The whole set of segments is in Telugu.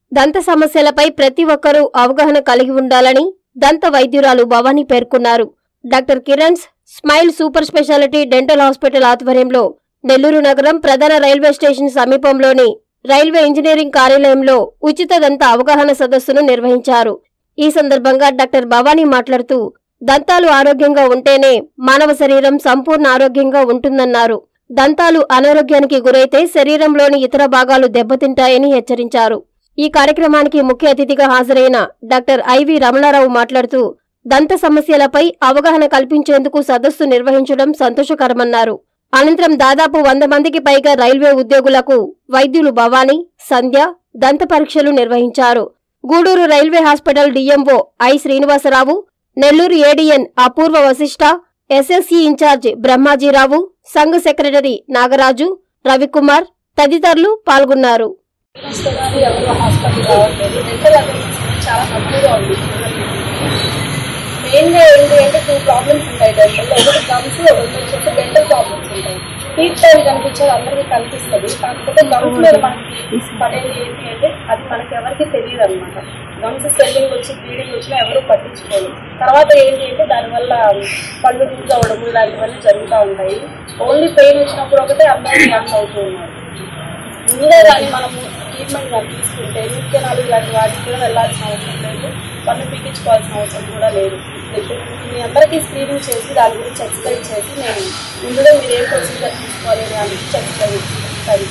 దంత సమస్యలపై ప్రతి ఒక్కరూ అవగాహన కలిగి ఉండాలని దంత వైద్యురాలు భవానీ పేర్కొన్నారు doctor Kiran's smile super speciality dental hospital ఆధ్వర్యంలో నెల్లూరు నగరం ప్రధాన రైల్వే స్టేషన్ సమీపంలోని రైల్వే ఇంజనీరింగ్ కార్యాలయంలో ఉచిత దంత అవగాహన సదస్సును నిర్వహించారు ఈ సందర్భంగా డాక్టర్ భవానీ మాట్లాడుతూ దంతాలు ఆరోగ్యంగా ఉంటేనే మానవ శరీరం సంపూర్ణ ఆరోగ్యంగా ఉంటుందన్నారు దంతాలు అనారోగ్యానికి గురైతే శరీరంలోని ఇతర భాగాలు దెబ్బతింటాయని హెచ్చరించారు ఈ కార్యక్రమానికి ముఖ్య అతిథిగా హాజరైన డాక్టర్ ఐవి రమణారావు మాట్లాడుతూ దంత సమస్యలపై అవగాహన కల్పించేందుకు సదస్సు నిర్వహించడం సంతోషకరమన్నారు అనంతరం దాదాపు వంద మందికి పైగా రైల్వే ఉద్యోగులకు వైద్యులు భవానీ సంధ్య దంత పరీక్షలు నిర్వహించారు Gudur railway hospital DMO I Srinivasarao Nellore ADN Apoorva Vashishtha SSE in-charge Brahmajirao సంఘ సెక్రటరీ నాగరాజు రవికుమార్ తదితరులు పాల్గొన్నారు వస్తుందని ఎవరు హాస్పిటల్ రావట్లేదు డెంటల్ అవేర్నెస్ చాలా తక్కువగా ఉంది మెయిన్గా ఏంటి అంటే టూ ప్రాబ్లమ్స్ ఉంటాయి డెంటల్లో ఒకటి గమ్స్ ఒకటి వచ్చేసి డెంటల్ ప్రాబ్లమ్స్ ఉంటాయి టీత్ టైం కనిపించేది అందరికీ కనిపిస్తుంది కాకపోతే గమ్స్ మీద మనకి పడేది ఏంటి అంటే అది మనకి ఎవరికి తెలియదు అనమాట గమ్స్ స్వెల్లింగ్ వచ్చి బ్లీడింగ్ వచ్చినా ఎవరు పట్టించుకోరు తర్వాత ఏంటి అంటే దానివల్ల పళ్ళు లూజ్ అవ్వడం ఇలాంటివన్నీ జరుగుతూ ఉంటాయి ఓన్లీ పెయిన్ వచ్చినప్పుడు ఒకటే అందరూ రియాక్ట్ అవుతూ ఉన్నారు ముందే కానీ మనము ట్రీట్మెంట్ కానీ తీసుకుంటే నిత్యనాలు ఇలాంటి వాటికి కూడా వెళ్ళాల్సిన అవసరం లేదు పన్ను పీకించుకోవాల్సిన అవసరం కూడా లేదు ఇప్పుడు మీ అందరికీ స్క్రీనింగ్ చేసి దాని గురించి ఎక్స్ప్లెయిన్ చేసి నేను ముందుగా మీరు ఏం ప్రొసీజర్ తీసుకోవాలి అని దాని గురించి ఎక్స్ప్లెయిన్ సరే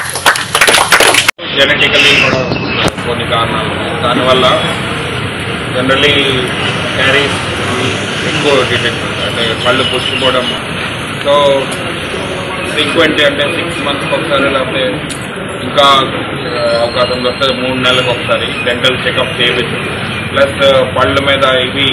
జెనెటికలీ కూడా కొన్ని కారణాలు ఉన్నాయి దానివల్ల జనరలీ క్యారీస్ ఎక్కువ డిటెక్ట్ అంటే పళ్ళు పుచ్చిపోవడం సో ఫ్రీక్వెంట్ అంటే సిక్స్ మంత్స్కి ఒకసారి లేకపోతే ఇంకా ఆ, అవకాశం దొరికితే మూడు నెలలకు ఒకసారి డెంటల్ చెకప్ చేయించు ప్లస్ పళ్ళ మీద ఇవి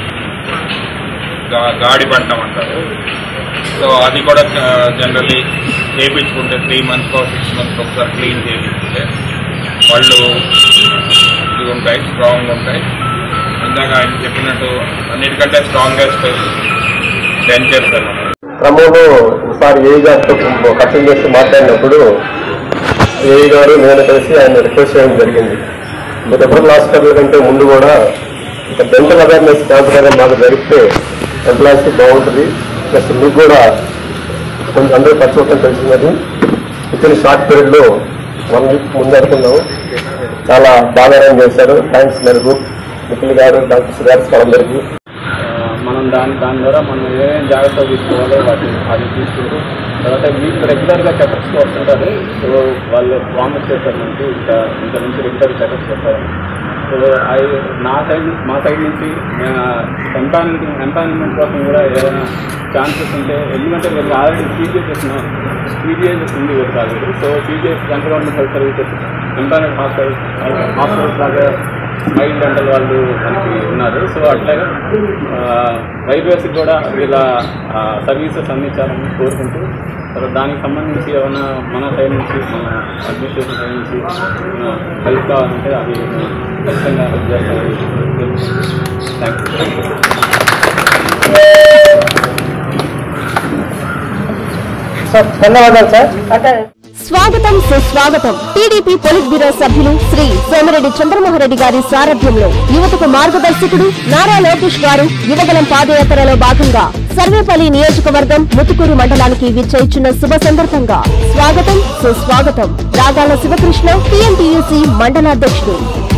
గా- గాడి పంటం అంటారు సో అది కూడా జనరల్లీ చేయించుకుంటే త్రీ మంత్స్ సిక్స్ మంత్స్ ఒకసారి క్లీన్ చేయించుకుంటే వాళ్ళు ఇది ఉంటాయి స్ట్రాంగ్ ఉంటాయి ఇందాక ఆయన చెప్పినట్టు అన్నిటికంటే స్ట్రాంగెస్ట్ డెంచర్స్ అన్నమాట క్రమంలో ఒకసారి ఏ గారితో కటింగ్ చేసి మాట్లాడినప్పుడు ఏ గారు నేను కలిసి ఆయన రిక్వెస్ట్ చేయడం జరిగింది మీరు ఎప్పుడు హాస్పిటల్ కంటే ముందు కూడా ఒక డెంటల్ అవేర్నెస్ క్యాంప్ అనేది మాకు జరిగితే ఎంప్లాయీస్కి బాగుంటుంది ప్లస్ మీకు కూడా కొంచెం అందరూ పరిచయం తెలిసినది విత్ ఇన్ షార్ట్ పీరియడ్లో వన్ వీక్ ముందు అనుకున్నాము చాలా బాగా అరేంజ్ చేశారు థ్యాంక్స్ మేరకు నిఖిల్ గారు డాక్టర్ సుధార్స్ వాళ్ళందరికీ ఆ, మనం దాని దాని ద్వారా మనం ఏమేమి జాగ్రత్తలు తీసుకోవాలో వాటిని అది తీసుకుంటూ తర్వాత వీళ్ళు రెగ్యులర్గా చెకప్స్కి వస్తుంటారు సో వాళ్ళు ప్రామిస్ చేస్తారు మనకి ఇంకా ఇంత నుంచి రెగ్యులర్ చెకప్స్ చేస్తారు సో అవి నా సైడ్ మా సైడ్ నుంచి ఎంపానల్ ఎంపానల్మెంట్ కోసం కూడా ఏదైనా ఛాన్సెస్ ఉంటే ఎందుకంటే వీళ్ళు ఆల్రెడీ పీజీఎస్ పీజీఎస్ ఉంది వీళ్ళు కాదు so PGS central government health services empanel hospital hospitals లాగా మైల్ డెంటల్ వాళ్ళు మనకి ఉన్నారు సో అట్లాగే రైల్వేస్కి కూడా వీళ్ళ సర్వీసెస్ అందించాలని కోరుకుంటూ తర్వాత దానికి సంబంధించి ఏమైనా మన సైడ్ నుంచి మన అడ్మినిస్ట్రేషన్ సైడ్ నుంచి హెల్ప్ కావాలంటే అది ఖచ్చితంగా హెల్ప్ చేస్తామని థ్యాంక్ యూ ధన్యవాదాలు సార్ స్వాగతం సుస్వాగతం టీడీపీ పొలిట్ బ్యూరో సభ్యులు శ్రీ సోమిరెడ్డి చంద్రమోహన్ గారి సారథ్యంలో యువతకు మార్గదర్శకుడు నారా లోకేష్ గారు యువగలం పాదయాత్రలో భాగంగా సర్వేపల్లి నియోజకవర్గం ముతుకూరు మండలానికి విచ్చేయిచున్న శుభ సందర్భంగా స్వాగతం సుస్వాగతం రాగాల శివకృష్ణ టీఎంటీయూసీ మండలాధ్యక్షుడు